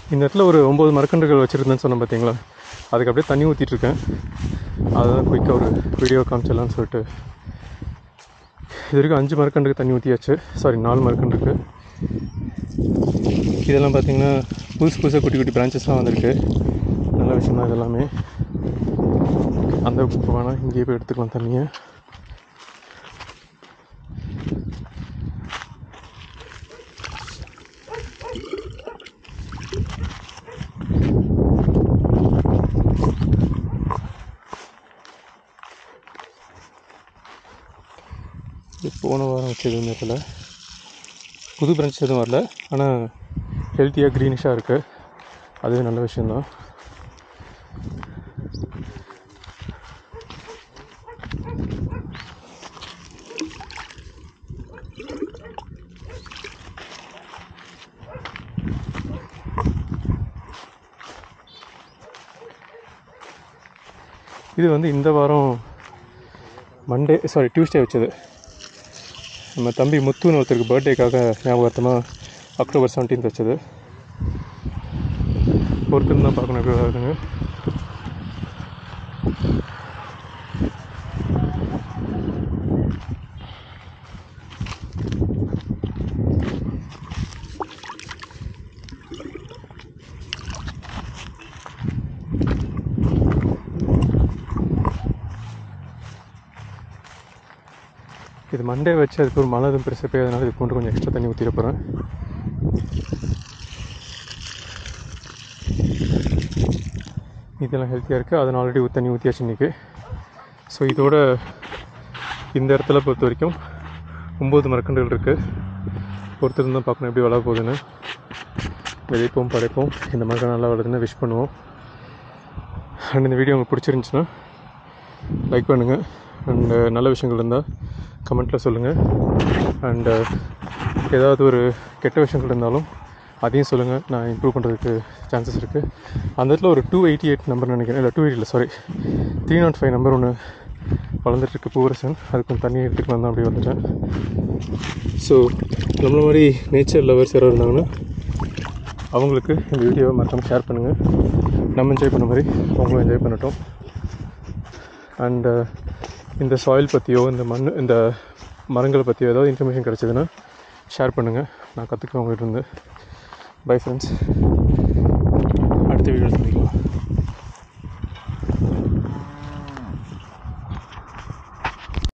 இந்த இடத்துல ஒரு ஒம்பது மரக்கன்றுகள் வச்சுருந்தேன்னு சொன்னேன் பார்த்தீங்களா அதுக்கு அப்படியே தண்ணி ஊற்றிட்டு இருக்கேன் அதுதான் குயிக்காக ஒரு வீடியோ காமிச்சிடலாம்னு சொல்லிட்டு இது வரைக்கும் அஞ்சு மரக்கன்றுக்கு தண்ணி ஊற்றியாச்சு சாரி நாலு மரக்கன்றுக்கு இதெல்லாம் பார்த்தீங்கன்னா புதுசு புதுசாக குட்டி குட்டி பிரான்ச்சஸ்லாம் வந்திருக்கு நல்ல விஷயம் தான் இதெல்லாமே அந்த பக்கம் வேணால் இங்கேயே போய் எடுத்துக்கலாம் தண்ணியை இது போன வாரம் வச்சது இந்த இடத்துல புது பிரான்ச் எதுவும் வரல ஆனால் ஹெல்த்தியாக க்ரீனிஷாக இருக்குது அதுவே நல்ல விஷயந்தான் இது வந்து இந்த வாரம் மண்டே சாரி டியூஸ்டே வச்சது நம்ம தம்பி முத்துன்னு ஒருத்தருக்கு பர்த்டேக்காக ஞாபகார்த்தமாக அக்டோபர் செவன்டீன்த் வச்சது ஒருத்தர் தான் பார்க்கணும் எப்படி வருதுங்க இது மண்டே வச்சு அதுக்கு ஒரு மழை எதுவும் பெருசாக பெய்யாதனால இதுக்கு மட்டும் கொஞ்சம் எக்ஸ்ட்ரா தண்ணி ஊற்றிட போகிறேன் இதெல்லாம் ஹெல்த்தியாக இருக்குது அதனால் ஆல்ரெடி தண்ணி ஊற்றியாச்சு இன்றைக்கி ஸோ இதோட இந்த இடத்துல பொறுத்த வரைக்கும் ஒம்பது மரக்கன்றுகள் இருக்குது ஒருத்தர் தான் பார்க்கணும் எப்படி வளர போகுதுன்னு விதைப்போம் படைப்போம் இந்த மரக்கன்று நல்லா வளருதுன்னு விஷ் பண்ணுவோம் அண்ட் இந்த வீடியோ உங்களுக்கு பிடிச்சிருந்துச்சுன்னா லைக் பண்ணுங்கள் அண்டு நல்ல விஷயங்கள் இருந்தால் கமெண்ட்டில் சொல்லுங்கள் அண்டு ஏதாவது ஒரு கெட்ட விஷயங்கள் இருந்தாலும் அதையும் சொல்லுங்கள் நான் இம்ப்ரூவ் பண்ணுறதுக்கு சான்சஸ் இருக்குது அந்த இடத்துல ஒரு டூ எயிட்டி எயிட் நம்பர் நினைக்கிறேன் இல்லை டூ எயிட்டி இல்லை sorry three not five number ஒன்று வளர்ந்துட்டுருக்கு பூவரசன் அதுக்கு கொஞ்சம் தண்ணி எடுத்துக்கலாம் தான் அப்படி வந்துட்டேன் ஸோ நம்மள மாதிரி நேச்சர் லவர்ஸ் யாராவது இருந்தாங்கன்னா அவங்களுக்கு இந்த வீடியோவை மறக்காமல் ஷேர் பண்ணுங்கள் நம்ம என்ஜாய் பண்ண மாதிரி அவங்களும் என்ஜாய் பண்ணட்டும் அண்டு இந்த சாயில் பற்றியோ இந்த மண் இந்த மரங்களை பற்றியோ ஏதாவது இன்ஃபர்மேஷன் கிடச்சிதுன்னா ஷேர் பண்ணுங்கள் நான் கற்றுக்குவேன் உங்கள்கிட்ட இருந்து பை ஃப்ரெண்ட்ஸ் அடுத்த வீடியோ சந்திக்கலாம்